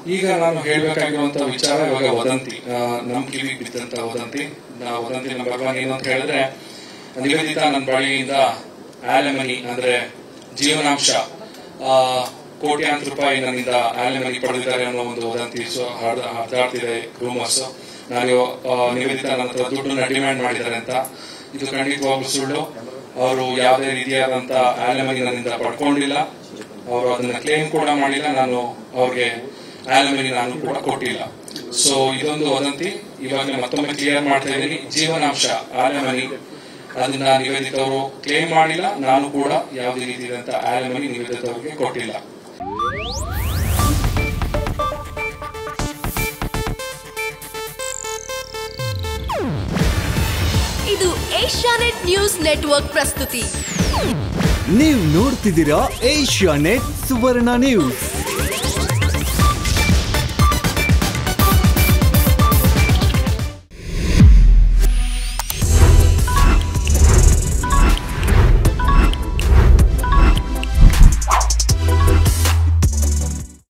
ಈಗ ನಾನು ಹೇಳಬೇಕಾಗಿರುವಂತ ವಿಚಾರ ಇವಾಗ ವದಂತಿ ಆ, ನಮ್ ಕಿವಿಗೆ ಬಿದ್ದಂತ ವದಂತಿ ನಾ ವದಂತಿ ನಂಬರ್ ಒನ್ ಏನು ಅಂತ ಹೇಳಿದ್ರೆ ನಿವೇದಿತಾ ನನ್ನ ಬಳಿಯಿಂದ ಆಲೆಮನಿ ಅಂದ್ರೆ ಜೀವನಾಂಶ ಆ, ಕೋಟ್ಯಾಂತರ ರೂಪಾಯಿ ನನ್ನಿಂದ ಆಲೆಮನಿ ಪಡೆದಿದ್ದಾರೆ ಅನ್ನೋ ಒಂದು ವದಂತಿ ಸೊ ಹರ್ದ- ಹರಿದಾಡ್ತಿದೆ ರೂಮರ್ಸ್ ನಾನು ಆ, ನಿವೇದಿತಾ ನನ್ನ ಹತ್ರ ದುಡ್ಡನ್ನ ಡಿಮ್ಯಾಂಡ್ ಮಾಡಿದ್ದಾರೆ ಅಂತ ಇದು ಖಂಡಿತವಾಗ್ಲೂ ಸುಳ್ಳು ಅವರು ಯಾವುದೇ ರೀತಿಯಾದಂತ ಆಲೆಮನಿ ನನ್ನಿಂದ ಪಡ್ಕೊಂಡಿಲ್ಲ ಅವರು ಅದನ್ನ ಕ್ಲೇಮ್ ಕೂಡ ಮಾಡಿಲ್ಲ ನಾನು ಅವ್ರಿಗೆ ಆಲಮನಿ ನಾನು ಕೂಡ ಕೊಟ್ಟಿಲ್ಲ ಸೊ ಇದೊಂದು ವದಂತಿ ಇವಾಗ ಮತ್ತೊಮ್ಮೆ ಕ್ಲಿಯರ್ ಮಾಡ್ತಾ ಇದ್ದೀನಿ ಜೀವನಾಂಶ ಆಲಮನಿ ಅದನ್ನ ನಿವೇದಿತ ಅವರು ಕ್ಲೇಮ್ ಮಾಡಿಲ್ಲ ನಾನು ಕೂಡ ಯಾವುದೇ ರೀತಿಯಾದಂತ ಆಲಮನಿ ನಿವೇದಿತ ಅವರಿಗೆ ಕೊಟ್ಟಿಲ್ಲ ಇದು ಏಷ್ಯಾನೆಟ್ ನ್ಯೂಸ್ ನೆಟ್ವರ್ಕ್ ಪ್ರಸ್ತುತಿ ನೀವು ನೋಡ್ತಿದ್ದೀರಾ ಏಷ್ಯಾ ನೆಟ್ ಸುವರ್ಣ ನ್ಯೂಸ್